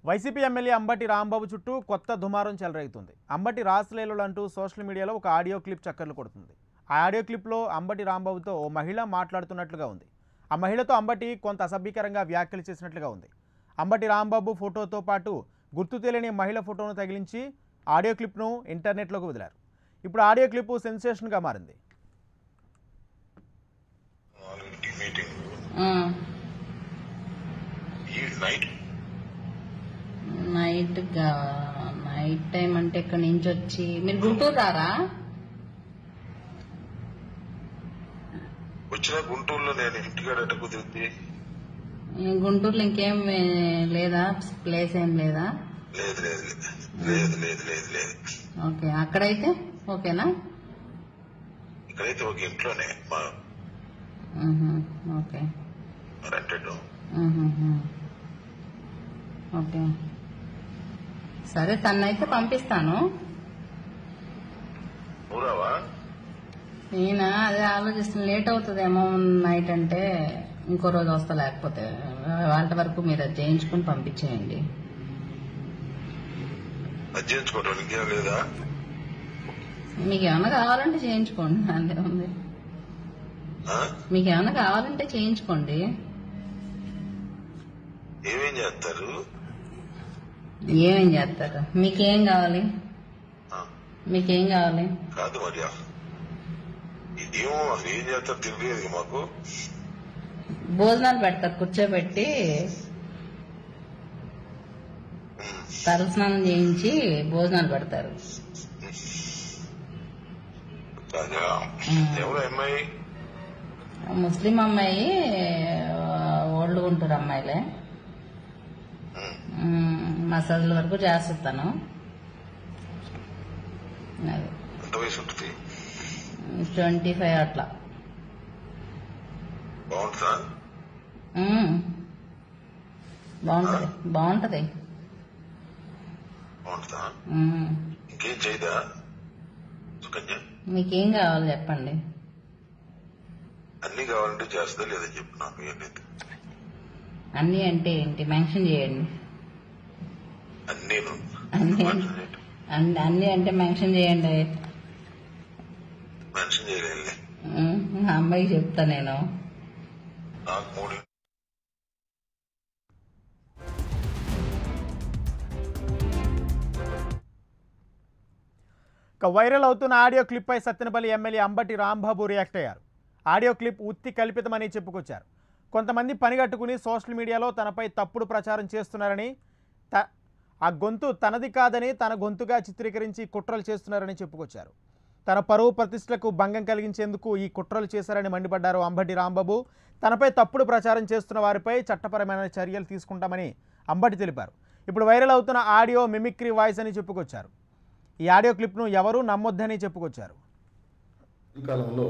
YCP MLA Ambati Rambabu చుట్టూ కొత్త దుమారం చెలరేగుతుంది అంబటి రాసలీలలు అంటూ సోషల్ మీడియాలో ఒక ఆడియో క్లిప్ చక్కర్లు కొడుతుంది ఆ ఆడియో క్లిప్లో అంబటి రాంబాబుతో ఓ మహిళ మాట్లాడుతున్నట్లుగా ఉంది ఆ మహిళతో అంబటి కొంత అసభ్యకరంగా వ్యాఖ్యలు చేసినట్లుగా ఉంది అంబటి రాంబాబు ఫోటోతో పాటు గుర్తు తెలియని మహిళ ఫోటోను తగిలించి ఆడియో క్లిప్ను ఇంటర్నెట్లోకి వదిలారు ఇప్పుడు ఆడియో క్లిప్ సెన్సేషన్గా మారింది నాలుగింటి మీటింగ్ ఆ, ఈ నైట్ నైట్ గా- నైట్ టైం అంటే ఇక్కడ నుంచి వచ్చి మీరు గుంటూరు రారా వచ్చిన గుంటూరులో నేను ఇంటికాడ కుదిరింది ఈ గుంటూరులో ఇంకేం ఏ, లేదా ప్లేస్ ఏం లేదా లేదు లేదు లేదు లేదు లేదు లేదు ఓకే అక్కడైతే ఓకేనా ఇక్కడైతే ఒక ఇంట్లోనే మా మ్హూ, ఓకే రెంటెడ్ మ్హూ. ఓకే సరే తన్నైతే పంపిస్తాను ఊరావా నేనా అదే ఆలోచిస్తున్నా లేట్ అవుతుందేమో నైట్ అంటే ఇంకో రోజు వస్తా లేకపోతే వాళ్ళ వరకు మీరు అది చేయించుకుని పంపించేయండి అది చేయించుకోవడం ఇంకేం లేదా మీకు ఏమైనా కావాలంటే చేయించుకోండి అంతే ఉంది ఆ? మీకు ఏమైనా కావాలంటే చేయించుకోండి ఏమేం చేస్తారు ఏమేం చేస్తారు మీకేం కావాలి ఆ, మీకేం కావాలి కాదు మరి ఏమో అసలు ఏం చేస్తారు తెలియదు మాకు భోజనాలు పెడతారు కూర్చోబెట్టి ఉమ్, తలస్నానం చేయించి భోజనాలు పెడతారు అదే. ఎవరు అమ్మాయి ముస్లిం అమ్మాయి ఓల్డ్ గుంటూరు అమ్మాయిలే ఉమ్, మ్మ్, మసాజ్ల వరకు చేస్తాను అది ఎంత వయసు ఉంటుంది ట్వంటీ ఫైవ్ అట్లా బాగుంటుందా మ్మ్. బాగుంటది బాగుంటది బాగుంటుందా మ్మ్. ఇంకేం చేయదా సుకన్య మీకేం కావాలి చెప్పండి అన్ని కావాలంటే చేస్తుందా లేదా చెప్పు నాకు ఏం లేదు అన్ని అంటే ఏంటి మెన్షన్ చేయండి అన్నీ అన్నీ అన్ని అన్ని అంటే మెన్షన్ చేయండి మెన్షన్ చేయలేదు మ్మ్. మా అమ్మాయికి చెప్తా నేను నాకు మూడు ఇక వైరల్ అవుతున్న ఆడియో క్లిప్పై సత్తెనపల్లి ఎమ్మెల్యే అంబటి రాంబాబు రియాక్ట్ అయ్యారు ఆడియో క్లిప్ ఉత్తి కల్పితమని చెప్పుకొచ్చారు కొంతమంది పనిగట్టుకుని సోషల్ మీడియాలో తనపై తప్పుడు ప్రచారం చేస్తున్నారని త ఆ గొంతు తనది కాదని తన గొంతుగా చిత్రీకరించి కుట్రలు చేస్తున్నారని చెప్పుకొచ్చారు తన పరువు ప్రతిష్టలకు భంగం కలిగించేందుకు ఈ కుట్రలు చేశారని మండిపడ్డారు అంబటి రాంబాబు తనపై తప్పుడు ప్రచారం చేస్తున్న వారిపై చట్టపరమైన చర్యలు తీసుకుంటామని అంబటి తెలిపారు ఇప్పుడు వైరల్ అవుతున్న ఆడియో మిమిక్రీ వాయిస్ అని చెప్పుకొచ్చారు ఈ ఆడియో క్లిప్ను ఎవరూ నమ్మొద్దని చెప్పుకొచ్చారు ఈ కాలంలో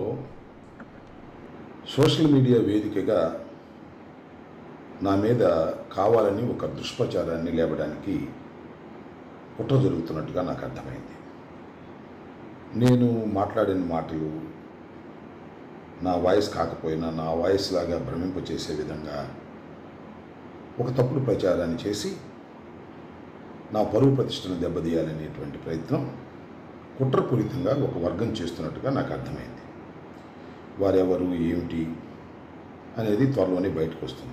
సోషల్ మీడియా వేదికగా నా మీద కావాలని ఒక దుష్ప్రచారాన్ని లేపడానికి కుట్ర జరుగుతున్నట్టుగా నాకు అర్థమైంది నేను మాట్లాడిన మాటలు నా వాయిస్ కాకపోయినా నా వాయిస్ లాగా భ్రమింపచేసే విధంగా ఒక తప్పుడు ప్రచారాన్ని చేసి నా పరువు ప్రతిష్టను దెబ్బతీయాలనేటువంటి ప్రయత్నం కుట్రపూరితంగా ఒక వర్గం చేస్తున్నట్టుగా నాకు అర్థమైంది వారెవరు ఏమిటి అనేది త్వరలోనే బయటకు వస్తుంది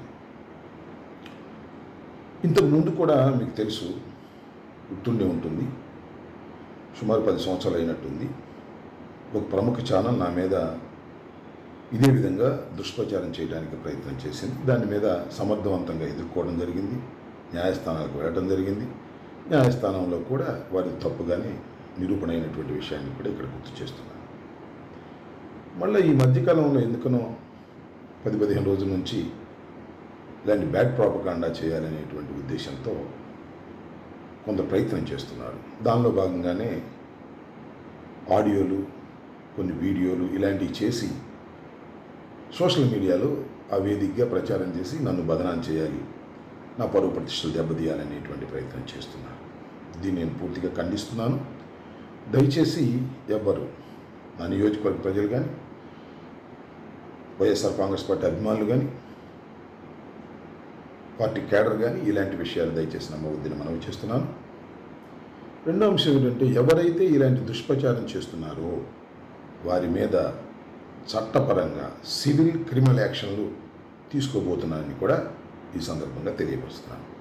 ఇంతకు ముందు కూడా మీకు తెలుసు గుర్తుండే ఉంటుంది సుమారు పది సంవత్సరాలు అయినట్టుంది ఒక ప్రముఖ ఛానల్ నా మీద ఇదే విధంగా దుష్ప్రచారం చేయడానికి ప్రయత్నం చేసింది దాని మీద సమర్థవంతంగా ఎదుర్కోవడం జరిగింది న్యాయస్థానాలకు వెళ్ళడం జరిగింది న్యాయస్థానంలో కూడా వారి తప్పుగానే నిరూపణ అయినటువంటి విషయాన్ని కూడా ఇక్కడ గుర్తు చేస్తున్నాను మళ్ళీ ఈ మధ్యకాలంలో ఎందుకనో పది పదిహేను రోజుల నుంచి ఇలాంటి బ్యాడ్ ప్రాపకాండా చేయాలనేటువంటి ఉద్దేశంతో కొంత ప్రయత్నం చేస్తున్నారు దానిలో భాగంగానే ఆడియోలు కొన్ని వీడియోలు ఇలాంటివి చేసి సోషల్ మీడియాలో ఆ వేదికగా ప్రచారం చేసి నన్ను బదనాం చేయాలి నా పరువు ప్రతిష్టలు దెబ్బతీయాలనేటువంటి ప్రయత్నం చేస్తున్నారు దీన్ని నేను పూర్తిగా ఖండిస్తున్నాను దయచేసి ఎవ్వరు నా నియోజకవర్గ ప్రజలు కానీ వైఎస్ఆర్ కాంగ్రెస్ పార్టీ అభిమానులు కానీ పార్టీ కేడర్ కానీ ఇలాంటి విషయాలు దయచేసి నమ్మవద్దని మనవి చేస్తున్నాను రెండో అంశం ఏంటంటే ఎవరైతే ఇలాంటి దుష్ప్రచారం చేస్తున్నారో వారి మీద చట్టపరంగా సివిల్ క్రిమినల్ యాక్షన్లు తీసుకోబోతున్నారని కూడా ఈ సందర్భంగా తెలియపరుస్తున్నాను